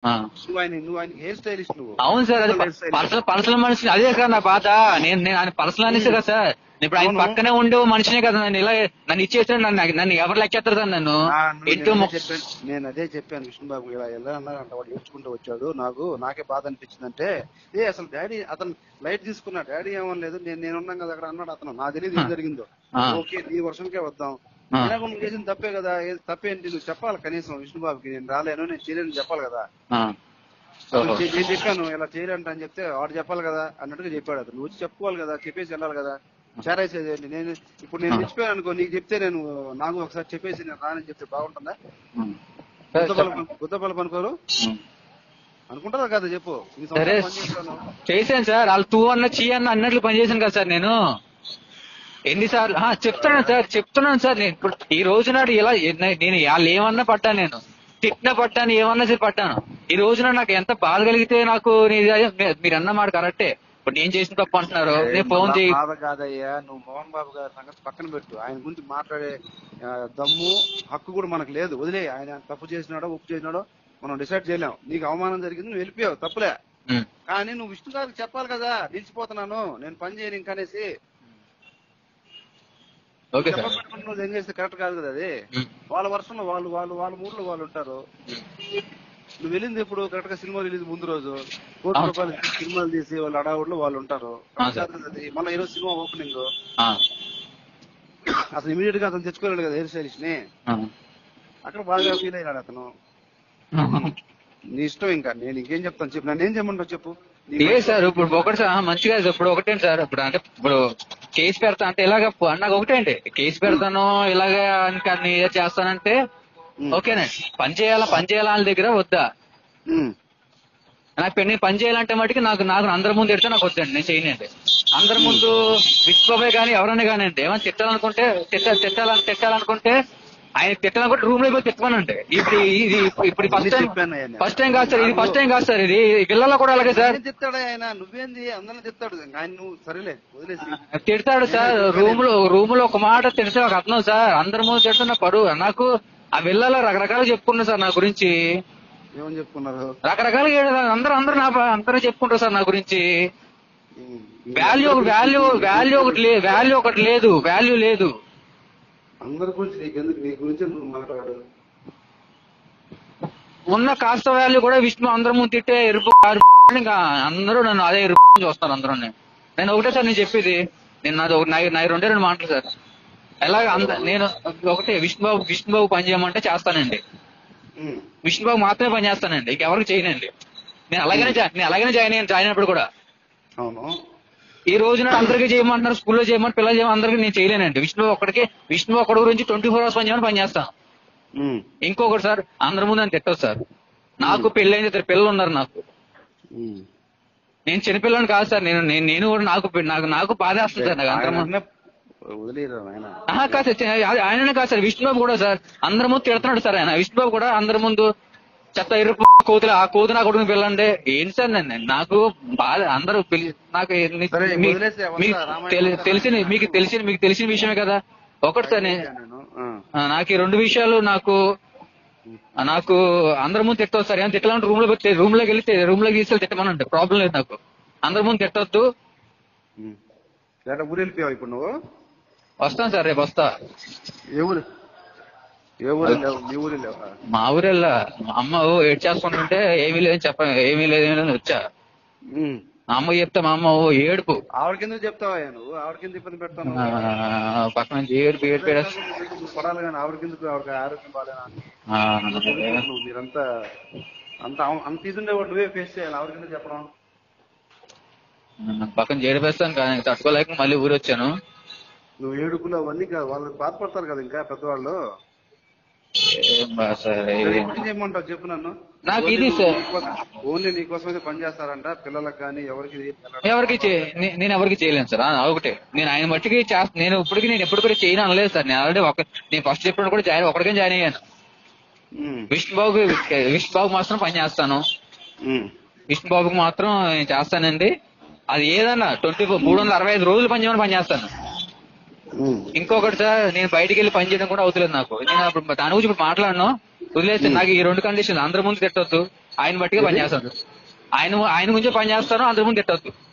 ఆ. నువ్వు ఆయన నువ్వు ఆయన హెయిర్ స్టైలిస్ట్ నువ్వు అవును సార్ అది Hair stylist. పర్సనల్ పర్సనల్ మనిషి అదే సార్ నా బాధ నేను నేను ఆయన పర్సనల్ అనేసి కదా సార్ ఇప్పుడు ఆయన అవును. పక్కనే ఉండే ఓ మనిషినే కదా నన్ను ఇలా నన్ను ఇచ్చేసాడు నన్ను నన్ను ఎవరు లెక్కేస్తారు సార్ నన్ను ఆ, నువ్వు ఇంటూ నేను మొక్క- అదే చెప్పాను నేను అదే చెప్పాను విష్ణుబాబు ఇలా ఎలా అన్నారంట వాడు ఏడ్చుకుంటూ వచ్చాడు నాకు నాకే బాధ అనిపించింది అంటే ఏ అసలు డాడీ అతను లైట్ తీసుకున్నా డాడీ ఏమనలేదు నేను నేను ఉన్నాం కదా అక్కడ అన్నాడు అతను నాకు తెలియదు ఏం ఆ. జరిగిందో ఆ. ఓకే నీ వర్షంకే వద్దాం ఆ. అయినా నువ్వు చేసిన తప్పే కదా ఏ- తప్పేంటి నువ్వు చెప్పాలి కనీసం విష్ణుబాబుకి నేను రాలేను నేను చేయలేను చెప్పాలి కదా ఆ. అతను ఓహో. చే- నేను చెప్పాను ఇలా చేయలేంట అని చెప్తే వాడు చెప్పాలి కదా అన్నట్టుగా చెప్పాడు అతను నువ్వు వచ్చి చెప్పుకోవాలి కదా చెప్పేసి వెళ్ళాలి కదా చేరేసేది ఏంటి? నేను ఇప్పుడు నేను ఆ. మర్చిపోయాను అనుకో నీకు చెప్తే నేను నాకు ఒకసారి చెప్పేసి నేను రానని చెప్తే బాగుంటుందా ఉమ్. సరే, గుద్ద బలపం గుద్ద బలపం అనుకోరు ఉమ్. అనుకుంటారా కదా చెప్పు ఈ సరే సంవత్సరం పని చేస్తాను. చేశాను సార్ వాళ్ళు టూ అన్న చీ అన్న అన్నట్లు పనిచేశాను కదా సార్ నేను ఎన్నిసార్లు ఆ, చెప్తున్నాను సార్ చెప్తున్నాను సార్ నేను ఇప్పుడు ఈ రోజు నాడు ఇలా ఎన్న- నేను వాళ్ళు ఏమన్నా పడ్డాను నేను తిట్టిన పడ్డాను ఏమన్నా సరే పడ్డాను ఈ రోజున నాకు ఎంత బాధ కలిగితే నాకు నీ- మీరు అన్న మాట కరెక్టే ఇప్పుడు నేను చేసిన తప్పు అంటున్నారు నేను ఫోన్ మళ్ళా చేయి బాధ కాదయ్యా నువ్వు మోహన్ బాబు గారి సంగతి పక్కన పెట్టు ఆయన గురించి మాట్లాడే ఆ, దమ్ము హక్కు కూడా మనకు లేదు వదిలే ఆయన తప్పు చేసినాడో ఉప్పు చేసినాడో మనం డిసైడ్ చేయలేం నీకు అవమానం జరిగింది నువ్వు వెళ్ళిపోయావు తప్పులే ఉమ్. కానీ నువ్వు విష్ణు గారికి చెప్పాలి కదా నిలిచిపోతున్నాను నేను పని చేయను ఇంకనేసి ఓకే సార్ చెప్పబెట్టుకుంటూ నువ్వు ఏం చేస్తే కరెక్ట్ కాదు కదా అది ఉమ్. వాళ్ళ వర్షంలో వాళ్ళు వాళ్ళు వాళ్ళ మూడ్లో వాళ్ళు ఉంటారు నువ్వు వెళ్ళింది ఇప్పుడు కరెక్ట్ గా సినిమా రిలీజ్ ముందు రోజు కోటి అవును. రూపాయలు సినిమాలు తీసి వాళ్ళు అడావుడిలో వాళ్ళు ఉంటారు అవును సార్. అది మళ్ళీ ఈరోజు సినిమా ఓపెనింగ్ ఆ. అసలు ఇమీడియట్ గా అతను తెచ్చుకోలేడు కదా హెయిర్ స్టైలిస్ట్ ని ఆ. అక్కడ బాగా ఫీల్ అయినాడు అతను నీ ఇష్టం ఇంకా నేను ఇంకేం చెప్తాను చెప్పు నన్ను ఏం చేయమంటావు చెప్పు నీ లేదు సార్ ఇప్పుడు ఒకటి సార్ ఆ, మంచిగా ఇప్పుడు ఒకటే సార్ ఇప్పుడు అంటే ఇప్పుడు కేసు పెడతా అంటే ఇలాగ ప- నాకు ఒకటే అండి కేసు పెడతాను ఇలాగ ఇంకా నేను ఏదో చేస్తానంటే ఉమ్. ఓకేనండి పని చేయాలా పని చేయాలా వాళ్ళ దగ్గర వద్దా ఉమ్. నాకు పెళ్లి పని చేయాలంటే మటుకు నాకు నాకు అందరి ముందు ఎడితే నాకు వద్దండి నేను చేయనండి అందరి ముందు విశ్వబాయ్ కానీ ఎవరైనా కానివ్వండి ఏమైనా తిట్టాలనుకుంటే తిట్ట తిట్టాలని తిట్టాలనుకుంటే ఆయన తిట్టాలనుకుంటే రూమ్ లో పోయి తిట్టమనండి ఇప్పుడు ఇది ఇప్పుడు ఫస్ట్ టైం చెప్పాను ఆయన. ఫస్ట్ టైం కాదు సార్ ఇది ఫస్ట్ టైం కాదు సార్ ఇది పిల్లల్లో కూడా అలాగే సార్ ఏం తిట్టాడు ఆయన నువ్వేంది అందరిని తిట్టాడు ఆయన నువ్వు సరేలే వదిలేసి తిడతాడు సార్ రూమ్ లో రూమ్ లో ఒక మాట తిడితే ఒక అర్థం సార్ అందరి ముందు తిడుతున్న పడు నాకు ఆ విల్లలో రకరకాలు చెప్పుకున్నా సార్ నా గురించి ఏమని చెప్పుకున్నారు రకరకాలుగా ఏడు- అందరూ అందరూ నా అందరూ చెప్పుకుంటారు సార్ నా గురించి ఉమ్. వాల్యూ వాల్యూ వాల్యూ ఒకటి లేదు వాల్యూ ఒకటి లేదు వాల్యూ లేదు అందరి గురించి నీకెందుకు నీ గురించి నువ్వు మాట్లాడు ఉన్న కాస్త వాల్యూ కూడా విష్ణు అందరి ముందు తిట్టే ఎరుపు అరుపు అని ఇంకా అందరూ నన్ను అదే ఎరుపు చూస్తారు అందరూ నేను ఒకటే సార్ నేను చెప్పేది నేను నాది ఒక- నాయి నాయి రెండే రెండు మాటలు సార్ ఎలాగ అంద నేను ఒకటే విష్ణుబాబు విష్ణుబాబు పని చేయమంటే చేస్తానండి ఉమ్. విష్ణుబాబు మాత్రమే పని చేస్తానండి ఇంకెవరికి చేయనండి నేను అలాగనే జా- నేను అలాగనే జాయిన్ అయ్యాను జాయిన్ అయినప్పుడు కూడా అవును ఈ రోజున అందరికీ చేయమంటున్నారు స్కూల్లో చేయమని పిల్లలు చేయమని అందరికీ నేను చేయలేనండి విష్ణు ఒక్కడికి విష్ణు ఒక్కడి గురించి ట్వంటీ ఫోర్ అవర్స్ పని చేయమని పని చేస్తాను ఉమ్. ఇంకొకటి సార్ అందరి ముందు అని తిట్టదు సారు నాకు పెళ్ళైన ఇద్దరు పిల్లలు ఉన్నారు నాకు ఉమ్. నేను చిన్నపిల్లని కాదు సార్ నేను నేను నేను కూడా నాకు పె- నాకు నాకు బాధేస్తుంది సార్ నాకు అందరి ముందు ఆయన వదిలేరు ఆయన ఆహా కాదు సార్ చి- అది ఆయననే కాదు సార్ విష్ణుబాబు కూడా సార్ అందరి ముందు తిడుతున్నాడు సార్ ఆయన విష్ణుబాబు కూడా అందరి ముందు చెత్త ఎరుపు కోతులు ఆ కోతు నా కొడుకుని పిల్లండి ఏంటి సార్ నేను నాకు బాధ అందరూ పిలి నాకు ఎన్ని- సరే, మీ- వదిలేసే, వస్తా, మీకు రామాయణం తెలి- వస్తా. తెలిసిన మీకు తెలిసిన మీకు తెలిసిన విషయమే కదా ఒకటి సార్ నేను నేను ఆ. ఆ, నాకు ఈ రెండు విషయాలు నాకు ఆ, నాకు అందరి ముందు తిట్టవచ్చు సార్ ఏమైనా తిట్టాలంటే రూమ్ లో పెట్టి రూమ్ లోకి వెళ్తే రూమ్ లోకి తీసుకెళ్ళి తిట్టమనండి ప్రాబ్లం లేదు నాకు అందరి ముందు తిట్టొద్దు ఉమ్. లేదా ఊరు వెళ్ళిపోయావు ఇప్పుడు నువ్వు వస్తాను సార్ రేపు వస్తా ఏ ఊరు ఏ ఊరు వెళ్ళావు మీ ఊరు వెళ్ళావా మా ఊరెళ్ళా మా అమ్మ ఓ ఏడ్ చేసుకుంటుంటే ఏమీ లేదని చెప్ప ఏమీ లేదు ఏమీ లేదని వచ్చా ఉమ్. మా అమ్మ చెప్తే మా అమ్మ ఓ ఏడుపు ఆవిడకెందుకు చెప్తావా నువ్వు ఆవిడకెందుకు ఇబ్బంది పెడతాను ఆ, పక్కన నుంచి ఏడుపు ఏడుపు ఏడుపు. నువ్వు పడాలి కానీ ఆవిడకెందుకు ఆవిడకి ఆరోగ్యం బాగాలేనా ఆ, నువ్వు మీరంతా అంత అవ- అంత ఇది ఉండేవాడు నువ్వే ఫేస్ చేయాలి ఆవిడకెందుకు చెప్పడం పక్కన ఏడిపేస్తాను కానీ తట్టుకోలేక మళ్ళీ ఊరు వచ్చాను నువ్వు ఏడుపులు అవన్నీ కాదు వాళ్ళు బాధపడతారు కదా ఇంకా పెద్దవాళ్ళు ఏం బా సార్ సరే, ఇది- ఇప్పుడు ఏం చేయమంటావు చెప్పు నన్ను నాకు ఇది సార్. ఓన్లీ నీకోసం అయితే పని చేస్తారంట పిల్లలకు కానీ ఎవరికి వెళ్ళడం- ఎవరికి చే- నే- నేను ఎవరికి చేయలేను సార్ ఆ, ఒకటే నేను ఆయన మట్టికి చేస్తా నేను ఇప్పటికి నేను ఎప్పుడు కూడా చేయను అనలేదు సార్ నేను ఆల్రెడీ ఒక నేను ఫస్ట్ చెప్పినప్పుడు కూడా జాయిన్ ఒకటికే జాయిన్ అయ్యాను ఉమ్. విష్ణుబాబు విష్ణుబాబు మాత్రం పని చేస్తాను ఉమ్. విష్ణుబాబుకి మాత్రం నేను చేస్తానండి అది ఏదన్నా ట్వంటీ ఫోర్ మూడు వందల అరవై ఐదు రోజులు పని చేయమని పని చేస్తాను ఉమ్. ఇంకొకటి సార్ నేను బయటికి వెళ్ళి పని చేయడం కూడా అవుతలేదు నాకు నేను అప్పుడు దాని గురించి ఇప్పుడు మాట్లాడను వదిలేస్తే నాకు ఈ రెండు కండిషన్లు అందరి ముందు తిట్టొద్దు ఆయన బట్టిగా పని చేస్తాను ఆయన ఆయన గురించే పని చేస్తాను అందరి ముందు తిట్టొద్దు